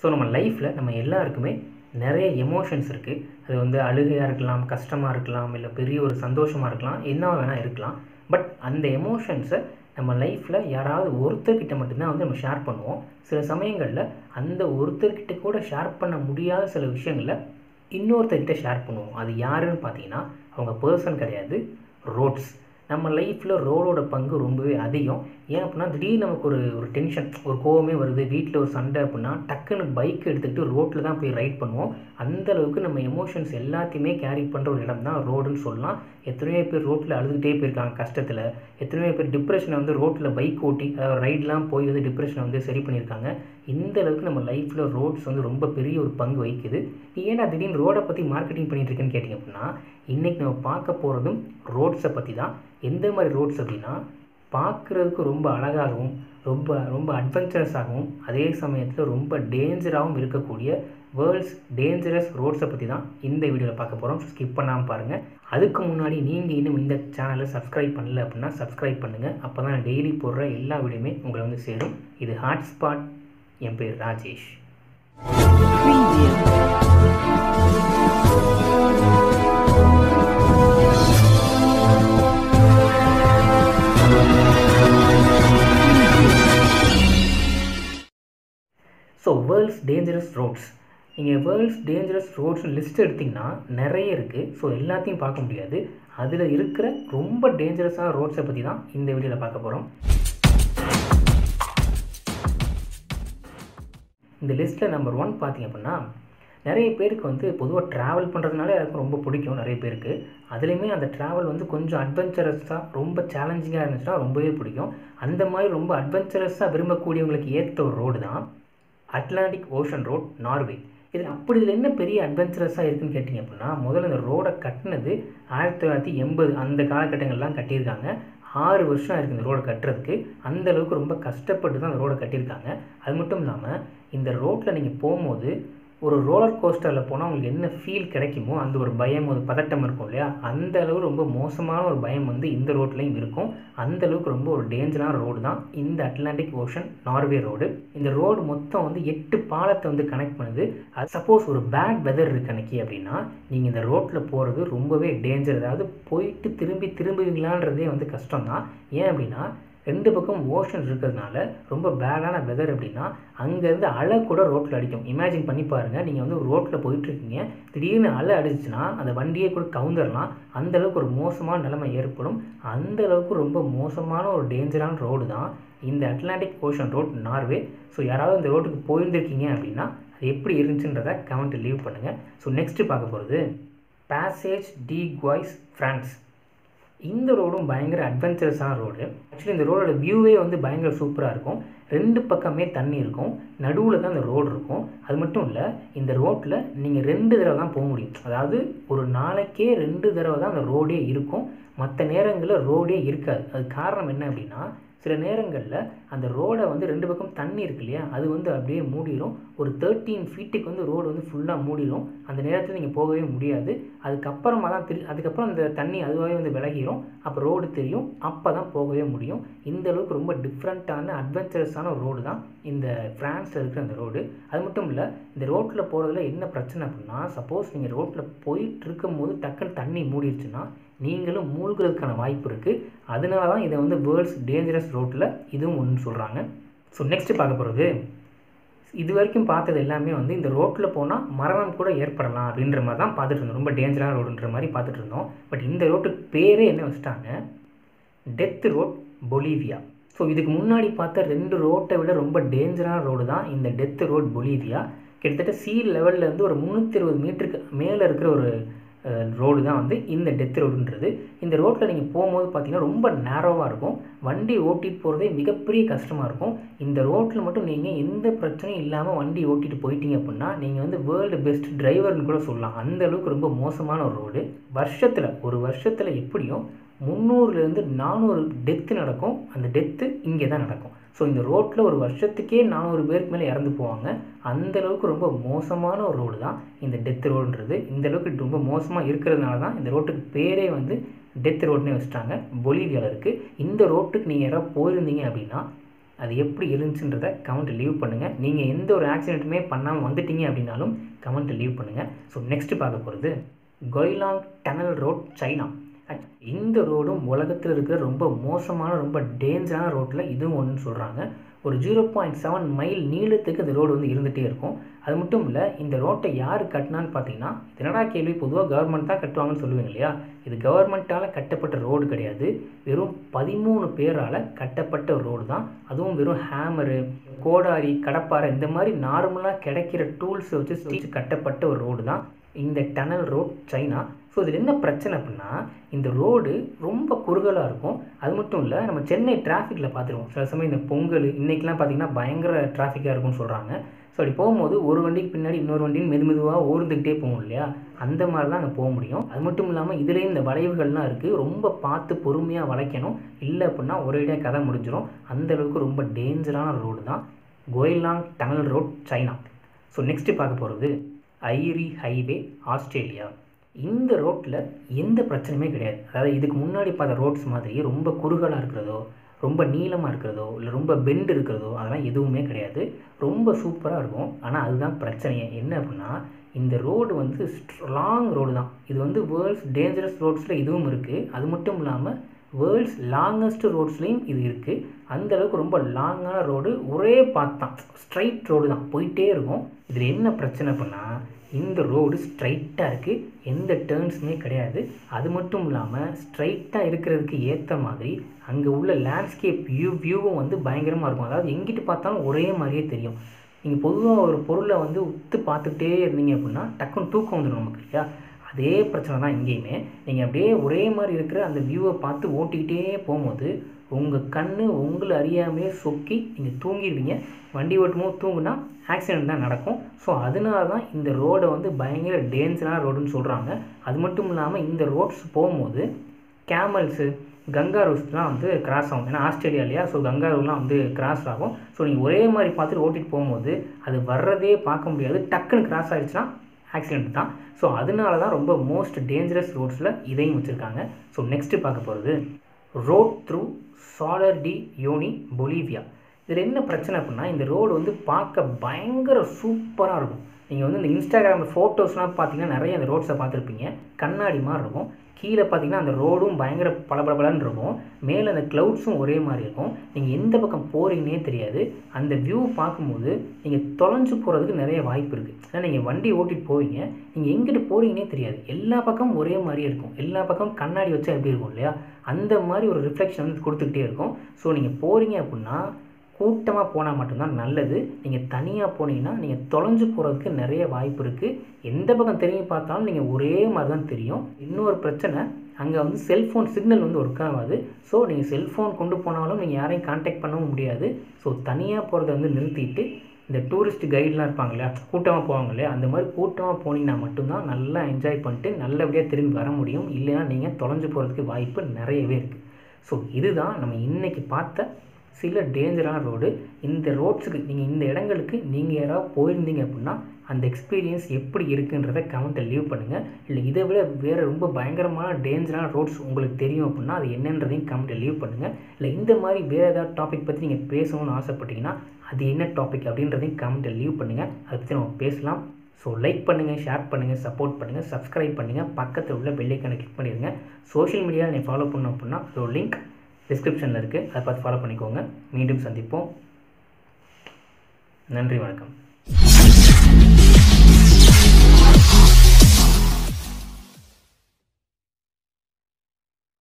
so நம்ம லைஃப்பில் நம்ம எல்லாருக்குமே நிறைய எமோஷன்ஸ் இருக்குது அது வந்து அழுகையாக இருக்கலாம் கஷ்டமாக இருக்கலாம் இல்லை பெரிய ஒரு சந்தோஷமாக இருக்கலாம் என்ன வேணால் இருக்கலாம் பட் அந்த எமோஷன்ஸை நம்ம லைஃப்பில் யாராவது ஒருத்தர்கிட்ட மட்டும்தான் வந்து நம்ம ஷேர் பண்ணுவோம் சில சமயங்களில் அந்த ஒருத்தர்கிட்ட கூட ஷேர் பண்ண முடியாத சில விஷயங்களை இன்னொருத்தர்கிட்ட ஷேர் பண்ணுவோம் அது யாருன்னு பார்த்தீங்கன்னா அவங்க பர்சன் கிடையாது ரோட்ஸ் நம்ம லைஃப்பில் ரோடோட பங்கு ரொம்பவே அதிகம் ஏன் அப்படின்னா திடீர்னு நமக்கு ஒரு ஒரு டென்ஷன் ஒரு கோவமே வருது வீட்டில் ஒரு சண்டை அப்படின்னா டக்குன்னு பைக் எடுத்துக்கிட்டு ரோட்டில் தான் போய் ரைட் பண்ணுவோம் அந்த அளவுக்கு நம்ம எமோஷன்ஸ் எல்லாத்தையுமே கேரி பண்ணுற ஒரு இடம் தான் ரோடுன்னு சொல்லலாம் எத்தனையோ பேர் ரோட்டில் அழுதுகிட்டே போயிருக்காங்க கஷ்டத்தில் எத்தனையோ பேர் டிப்ரெஷனை வந்து ரோட்டில் பைக் ஓட்டி அதாவது ரைட்லாம் போய் வந்து டிப்ரெஷனை வந்து சரி பண்ணியிருக்காங்க இந்த அளவுக்கு நம்ம லைஃப்பில் ரோட்ஸ் வந்து ரொம்ப பெரிய ஒரு பங்கு வகிக்குது ஏன்னா திடீர்னு ரோடை பற்றி மார்க்கெட்டிங் பண்ணிட்டு இருக்கேன்னு கேட்டிங்க அப்படின்னா இன்றைக்கி நம்ம பார்க்க போகிறதும் ரோட்ஸை பற்றி தான் எந்த மாதிரி ரோட்ஸ் அப்படின்னா பார்க்குறதுக்கு ரொம்ப அழகாகவும் ரொம்ப ரொம்ப அட்வென்ச்சரஸாகவும் அதே சமயத்தில் ரொம்ப டேஞ்சராகவும் இருக்கக்கூடிய வேர்ல்ட்ஸ் டேஞ்சரஸ் ரோட்ஸை பற்றி தான் இந்த வீடியோவில் பார்க்க போகிறோம் ஸ்கிப் பண்ணாமல் பாருங்கள் அதுக்கு முன்னாடி நீங்கள் இன்னும் இந்த சேனலை சப்ஸ்கிரைப் பண்ணல அப்படின்னா சப்ஸ்கிரைப் பண்ணுங்கள் அப்போ தான் நான் டெய்லி போடுற எல்லா வீடியோமே உங்களை வந்து சேரும் இது ஹாட்ஸ்பாட் என் பேர் Rajesh so world's dangerous roads நீங்கள் வேர்ல்ட்ஸ் டேஞ்சரஸ் ரோட்ஸ் லிஸ்ட் எடுத்திங்கன்னா நிறைய இருக்குது ஸோ எல்லாத்தையும் பார்க்க முடியாது அதில் இருக்கிற ரொம்ப டேஞ்சரஸான ரோட்ஸை பற்றி தான் இந்த வீடியோவில் பார்க்க போகிறோம் இந்த லிஸ்ட்டில் நம்பர் ஒன் பார்த்தீங்க அப்படின்னா நிறைய பேருக்கு வந்து பொதுவாக ட்ராவல் பண்ணுறதுனால எனக்கு ரொம்ப பிடிக்கும் நிறைய பேருக்கு அதுலேயுமே அந்த ட்ராவல் வந்து கொஞ்சம் அட்வென்ச்சரஸாக ரொம்ப சேலஞ்சிங்காக இருந்துச்சுன்னா ரொம்பவே பிடிக்கும் அந்த மாதிரி ரொம்ப அட்வென்ச்சரஸாக விரும்பக்கூடியவங்களுக்கு ஏற்ற ஒரு ரோடு தான் அட்லாண்டிக் ஓஷன் ரோட் நார்வே இது அப்படி இதில் என்ன பெரிய அட்வென்ச்சரஸாக இருக்குன்னு கேட்டிங்க அப்படின்னா முதல்ல இந்த ரோடை கட்டினது ஆயிரத்தி தொள்ளாயிரத்தி எண்பது அந்த காலகட்டங்கள்லாம் கட்டியிருக்காங்க ஆறு வருஷம் இருக்குது இந்த ரோடை கட்டுறதுக்கு அந்த அளவுக்கு ரொம்ப கஷ்டப்பட்டு தான் அந்த ரோடை கட்டியிருக்காங்க அது மட்டும் இல்லாமல் இந்த ரோட்டில் நீங்கள் போகும்போது ஒரு ரோலர் கோஸ்டரில் போனால் உங்களுக்கு என்ன ஃபீல் கிடைக்குமோ அந்த ஒரு பயம் ஒரு பதட்டம் இருக்கும் இல்லையா அந்த அளவு ரொம்ப மோசமான ஒரு பயம் வந்து இந்த ரோட்லேயும் இருக்கும் அந்த அளவுக்கு ரொம்ப ஒரு டேஞ்சரான ரோடு தான் இந்த அட்லாண்டிக் ஓஷன் நார்வே ரோடு இந்த ரோடு மொத்தம் வந்து எட்டு பாலத்தை வந்து கனெக்ட் பண்ணுது அது சப்போஸ் ஒரு பேட் வெதர் இருக்கு அன்னைக்கு அப்படின்னா நீங்கள் இந்த ரோட்டில் போகிறது ரொம்பவே டேஞ்சர் அதாவது போயிட்டு திரும்பி திரும்புவீங்களான்றதே வந்து கஷ்டம் தான் ஏன் அப்படின்னா ரெண்டு பக்கம் ஓஷன் இருக்கிறதுனால ரொம்ப பேடான வெதர் அப்படின்னா அங்கேருந்து அலை கூட ரோட்டில் அடிக்கும் இமேஜின் பண்ணி பாருங்கள் நீங்கள் வந்து ஒரு ரோட்டில் போயிட்டுருக்கீங்க திடீர்னு அலை அடிச்சுன்னா அந்த வண்டியே கூட கவுந்துடலாம் அந்த அளவுக்கு ஒரு மோசமான நிலைமை ஏற்படும் அந்த அளவுக்கு ரொம்ப மோசமான ஒரு டேஞ்சரான ரோடு தான் இந்த Atlantic Ocean road Norway so யாராவது இந்த ரோட்டுக்கு போயிருந்திருக்கீங்க அப்படின்னா அது எப்படி இருந்துச்சுன்றதை கமெண்ட்டில் லீவ் பண்ணுங்கள் ஸோ நெக்ஸ்ட்டு பார்க்க போகிறது பேசேஜ் டி குவாய்ஸ் ஃப்ரான்ஸ் இந்த ரோடும் பயங்கர அட்வென்ச்சரஸான ரோடு ஆக்சுவலி இந்த ரோடோட வியூவே வந்து பயங்கர சூப்பராக இருக்கும் ரெண்டு பக்கமே தண்ணி இருக்கும் நடுவில் தான் இந்த ரோடு இருக்கும் அது மட்டும் இல்லை இந்த ரோட்டில் நீங்கள் ரெண்டு தடவை தான் போக முடியும் அதாவது ஒரு நாளைக்கே ரெண்டு தடவை தான் அந்த ரோடே இருக்கும் மற்ற நேரங்களில் ரோடே இருக்காது அது காரணம் என்ன அப்படின்னா சில நேரங்களில் அந்த ரோடை வந்து ரெண்டு பக்கம் தண்ணி இருக்கு இல்லையா அது வந்து அப்படியே மூடிடும் ஒரு தேர்ட்டீன் ஃபீட்டுக்கு வந்து ரோடு வந்து ஃபுல்லாக மூடிடும் அந்த நேரத்தில் நீங்கள் போகவே முடியாது அதுக்கப்புறமா தான் திரு அதுக்கப்புறம் அந்த தண்ணி அதுவாகவே வந்து விலகிடும் அப்போ ரோடு தெரியும் அப்போ தான் போகவே முடியும் இந்த அளவுக்கு ரொம்ப டிஃப்ரெண்ட்டான அட்வென்ச்சரஸான ஒரு ரோடு தான் இந்த ஃப்ரான்ஸில் இருக்கிற அந்த ரோடு அது மட்டும் இல்லை இந்த ரோட்டில் போகிறதுல என்ன பிரச்சனை அப்படின்னா சப்போஸ் நீங்கள் ரோட்டில் போயிட்டு இருக்கும்போது டக்குன்னு தண்ணி மூடிடுச்சுன்னா நீங்களும் மூழ்கிறதுக்கான வாய்ப்பு இருக்குது அதனால தான் இதை வந்து வேர்ல்ட்ஸ் டேஞ்சரஸ் ரோட்டில் இதுவும் ஒன்று சொல்கிறாங்க ஸோ நெக்ஸ்ட்டு பார்க்க போகிறது இது வரைக்கும் பார்த்தது எல்லாமே வந்து இந்த ரோட்டில் போனால் மரணம் கூட ஏற்படலாம் அப்படின்ற மாதிரி தான் பார்த்துட்டு இருந்தோம் ரொம்ப டேஞ்சரான ரோடுன்ற மாதிரி பார்த்துட்டு இருந்தோம் பட் இந்த ரோட்டுக்கு பேரே என்ன வச்சுட்டாங்க டெத் ரோட் பொலிவியா ஸோ இதுக்கு முன்னாடி பார்த்த ரெண்டு ரோட்டை விட ரொம்ப டேஞ்சரான ரோடு தான் இந்த டெத் ரோட் பொலிவியா கிட்டத்தட்ட சி லெவலில் இருந்து ஒரு முந்நூற்றி இருபது மீட்டருக்கு மேலே இருக்கிற ஒரு ரோடு தான் வந்து இந்த டெத் ரோடுன்றது இந்த ரோட்டில் நீங்கள் போகும்போது பார்த்தீங்கன்னா ரொம்ப நேரோவாக இருக்கும் வண்டி ஓட்டிட்டு போகிறதே மிகப்பெரிய கஷ்டமாக இருக்கும் இந்த ரோட்டில் மட்டும் நீங்கள் எந்த பிரச்சனையும் இல்லாமல் வண்டி ஓட்டிட்டு போயிட்டீங்க அப்படின்னா நீங்கள் வந்து வேர்ல்டு பெஸ்ட் டிரைவர்னு கூட சொல்லலாம் அந்த அளவுக்கு ரொம்ப மோசமான ஒரு ரோடு வருஷத்தில் ஒரு வருஷத்தில் எப்படியும் முந்நூறுலேருந்து நானூறு டெத்து நடக்கும் அந்த டெத்து இங்கே தான் நடக்கும் ஸோ இந்த ரோட்டில் ஒரு வருஷத்துக்கே நானூறு பேருக்கு மேலே இறந்து போவாங்க அந்த அளவுக்கு ரொம்ப மோசமான ஒரு ரோடு தான் இந்த டெத் ரோடுன்றது இந்த அளவுக்கு ரொம்ப மோசமாக இருக்கிறதுனால தான் இந்த ரோட்டுக்கு பேரே வந்து டெத் ரோடுனே வச்சுட்டாங்க பொலிவியாவில் இருக்குது இந்த ரோட்டுக்கு நீங்கள் யாராவது போயிருந்தீங்க அப்படின்னா அது எப்படி இருந்துச்சுன்றத கமெண்ட் லீவ் பண்ணுங்கள் நீங்கள் எந்த ஒரு ஆக்சிடென்ட்டுமே பண்ணாமல் வந்துட்டீங்க அப்படின்னாலும் கமெண்ட் லீவ் பண்ணுங்கள் ஸோ நெக்ஸ்ட் பார்க்க போகிறது கொய்லாங் டனல் ரோட் சைனா இந்த ரோடும் உலகத்தில் இருக்கிற ரொம்ப மோசமான ரொம்ப டேஞ்சரான ரோட்டில் இதுவும் ஒன்றுன்னு சொல்கிறாங்க ஒரு ஜீரோ பாயிண்ட் செவன் மைல் நீளத்துக்கு இந்த ரோடு வந்து இருந்துகிட்டே இருக்கும் அது மட்டும் இல்லை இந்த ரோட்டை யார் கட்டினான்னு பார்த்தீங்கன்னா இது என்னடா கேள்வி பொதுவாக கவர்மெண்ட் தான் கட்டுவாங்கன்னு சொல்லுவீங்க இல்லையா இது கவர்மெண்ட்டால் கட்டப்பட்ட ரோடு கிடையாது வெறும் பதிமூணு பேரால் கட்டப்பட்ட ஒரு ரோடு தான் அதுவும் வெறும் ஹேமரு கோடாரி கடப்பாறை இந்த மாதிரி நார்மலாக கிடைக்கிற டூல்ஸை வச்சு ஸ்டிச் கட்டப்பட்ட ஒரு ரோடு தான் இந்த டனல் ரோட் சைனா ஸோ இதில் என்ன பிரச்சனை அப்படின்னா இந்த ரோடு ரொம்ப குறுகலாக இருக்கும் அது மட்டும் இல்லை நம்ம சென்னை டிராஃபிக்கில் பார்த்துருவோம் சில சமயம் இந்த பொங்கல் இன்றைக்கெலாம் பார்த்திங்கன்னா பயங்கர டிராஃபிக்காக இருக்கும்னு சொல்கிறாங்க ஸோ அப்படி போகும்போது ஒரு வண்டிக்கு பின்னாடி இன்னொரு வண்டியும் மெது மெதுவாக ஓர்ந்துக்கிட்டே போகும் இல்லையா அந்த மாதிரி தான் அங்கே போக முடியும் அது மட்டும் இல்லாமல் இதுலேயும் இந்த வளைவுகள்லாம் இருக்குது ரொம்ப பார்த்து பொறுமையாக வளைக்கணும் இல்லை அப்படின்னா ஒரேடியாக கதை முடிஞ்சிடும் அந்தளவுக்கு ரொம்ப டேஞ்சரான ரோடு தான் Guoliang tunnel road China so next பார்க்க போகிறது ஐரி ஹைவே ஆஸ்திரேலியா இந்த ரோட்டில் எந்த பிரச்சனையுமே கிடையாது அதாவது இதுக்கு முன்னாடி பார்த்த ரோட்ஸ் மாதிரி ரொம்ப குறுகலாக இருக்கிறதோ ரொம்ப நீளமாக இருக்கிறதோ இல்லை ரொம்ப பெண்ட் இருக்கிறதோ அதெல்லாம் எதுவுமே கிடையாது ரொம்ப சூப்பராக இருக்கும் ஆனால் அதுதான் பிரச்சனையே என்ன அப்படின்னா இந்த ரோடு வந்து லாங் ரோடு தான் இது வந்து வேர்ல்ட்ஸ் டேஞ்சரஸ் ரோட்ஸில் இதுவும் இருக்குது அது மட்டும் இல்லாமல் வேர்ல்ட்ஸ் லாங்கஸ்ட் ரோட்ஸ்லேயும் இது இருக்குது அந்தளவுக்கு ரொம்ப லாங்கான ரோடு ஒரே பாத் தான் ஸ்ட்ரைட் ரோடு தான் போயிட்டே இருக்கும் இதில் என்ன பிரச்சனை அப்படின்னா இந்த ரோடு ஸ்ட்ரைட்டாக இருக்குது எந்த டேர்ன்ஸுமே கிடையாது அது மட்டும் இல்லாமல் ஸ்ட்ரைட்டாக இருக்கிறதுக்கு ஏற்ற மாதிரி அங்கே உள்ள லேண்ட்ஸ்கேப் வியூ வியூவும் வந்து பயங்கரமாக இருக்கும் அதாவது எங்கிட்டு பார்த்தாலும் ஒரே மாதிரியே தெரியும் நீங்கள் பொதுவாக ஒரு பொருளை வந்து உத்து பார்த்துக்கிட்டே இருந்தீங்க அப்படின்னா டக்குன்னு தூக்கம் வந்துடும் நமக்கு இல்லையா அதே பிரச்சனை தான் இங்கேயுமே நீங்கள் அப்படியே ஒரே மாதிரி இருக்கிற அந்த வியூவை பார்த்து ஓட்டிக்கிட்டே போகும்போது உங்கள் கண் உங்களை அறியாமையே சொக்கி நீங்கள் தூங்கிடுவீங்க வண்டி ஓட்டும்போது தூங்குனா ஆக்சிடெண்ட் தான் நடக்கும் ஸோ அதனால தான் இந்த ரோடை வந்து பயங்கர டேஞ்சரான ரோடுன்னு சொல்கிறாங்க அது மட்டும் இல்லாமல் இந்த ரோட்ஸ் போகும்போது கேமல்ஸு கங்காரூஸ்லாம் வந்து கிராஸ் ஆகும் ஏன்னா ஆஸ்திரேலியா இல்லையா ஸோ கங்காரூலாம் வந்து கிராஸ் ஆகும் ஸோ நீங்கள் ஒரே மாதிரி பார்த்துட்டு ஓட்டிகிட்டு போகும்போது அது வர்றதே பார்க்க முடியாது டக்குன்னு கிராஸ் ஆகிடுச்சுன்னா ஆக்சிடென்ட் தான் ஸோ அதனால தான் ரொம்ப மோஸ்ட் டேஞ்சரஸ் ரோட்ஸில் இதையும் வச்சுருக்காங்க ஸோ நெக்ஸ்ட்டு பார்க்க போகிறது road through Salar de Uyuni Bolivia இதில் என்ன பிரச்சனை அப்படின்னா இந்த ரோடு வந்து பார்க்க பயங்கர சூப்பராக இருக்கும் நீங்கள் வந்து இந்த இன்ஸ்டாகிராமில் ஃபோட்டோஸ்லாம் பார்த்தீங்கன்னா நிறைய அந்த ரோட்ஸை பார்த்துருப்பீங்க கண்ணாடி மாதிரி இருக்கும் கீழே பார்த்தீங்கன்னா அந்த ரோடும் பயங்கர பளபளபளன்னு இருக்கும் மேலே அந்த க்ளவுட்ஸும் ஒரே மாதிரி இருக்கும் நீங்கள் எந்த பக்கம் போகிறீங்கன்னே தெரியாது அந்த வியூ பார்க்கும்போது நீங்கள் தொலைஞ்சு போகிறதுக்கு நிறைய வாய்ப்பு இருக்குது ஏன்னா நீங்கள் வண்டி ஓட்டிகிட்டு போவீங்க நீங்கள் எங்கிட்டு போகிறீங்கன்னே தெரியாது எல்லா பக்கமும் ஒரே மாதிரியே இருக்கும் எல்லா பக்கம் கண்ணாடி வச்சா எப்படி இருக்கும் இல்லையா அந்த மாதிரி ஒரு ரிஃப்ளெக்ஷன் வந்து கொடுத்துக்கிட்டே இருக்கும் ஸோ நீங்கள் போகிறீங்க அப்படின்னா கூட்டமாக போனால் மட்டும்தான் நல்லது நீங்கள் தனியாக போனீங்கன்னா நீங்கள் தொலைஞ்சு போகிறதுக்கு நிறைய வாய்ப்பு இருக்குது எந்த பக்கம் திரும்பி பார்த்தாலும் நீங்கள் ஒரே மாதிரி தான் தெரியும் இன்னொரு பிரச்சனை அங்கே வந்து செல்ஃபோன் சிக்னல் வந்து ஒர்க் ஆகாது ஸோ நீங்கள் செல்ஃபோன் கொண்டு போனாலும் நீங்கள் யாரையும் காண்டாக்ட் பண்ணவும் முடியாது ஸோ தனியாக போகிறத வந்து நிறுத்திட்டு இந்த டூரிஸ்ட் கைட்லாம் இருப்பாங்க இல்லையா கூட்டமாக போவாங்க இல்லையா அந்த மாதிரி கூட்டமாக போனீங்கன்னா மட்டும்தான் நல்லா என்ஜாய் பண்ணிட்டு நல்லபடியாக திரும்பி வர முடியும் இல்லைன்னா நீங்கள் தொலைஞ்சு போகிறதுக்கு வாய்ப்பு நிறையவே இருக்குது ஸோ இதுதான் நம்ம இன்றைக்கி பார்த்த சில டேஞ்சரான ரோடு இந்த ரோட்ஸுக்கு நீங்கள் இந்த இடங்களுக்கு நீங்கள் யாராவது போயிருந்தீங்க அப்படின்னா அந்த எக்ஸ்பீரியன்ஸ் எப்படி இருக்குன்றதை கமெண்ட்டை லீவ் பண்ணுங்கள் இல்லை இதை விட வேறு ரொம்ப பயங்கரமான டேஞ்சரான ரோட்ஸ் உங்களுக்கு தெரியும் அப்படின்னா அது என்னன்றதையும் கமெண்ட்டை லீவ் பண்ணுங்கள் இல்லை இந்த மாதிரி வேறு ஏதாவது டாபிக் பற்றி நீங்கள் பேசணும்னு ஆசைப்பட்டீங்கன்னா அது என்ன டாபிக் அப்படின்றதையும் கமெண்ட்டை லீவ் பண்ணுங்கள் அதை பற்றி நம்ம பேசலாம் ஸோ லைக் பண்ணுங்கள் ஷேர் பண்ணுங்கள் சப்போர்ட் பண்ணுங்கள் சப்ஸ்கிரைப் பண்ணுங்கள் பக்கத்தில் உள்ள பெல்லைக்கான கிளிக் பண்ணிடுங்க சோஷியல் மீடியாவில் நீங்கள் ஃபாலோ பண்ணோம் அப்படின்னா அதோட லிங்க் டிஸ்கிரிப்ஷனில் இருக்குது அதை பார்த்து ஃபாலோ பண்ணிக்கோங்க மீண்டும் சந்திப்போம் நன்றி வணக்கம்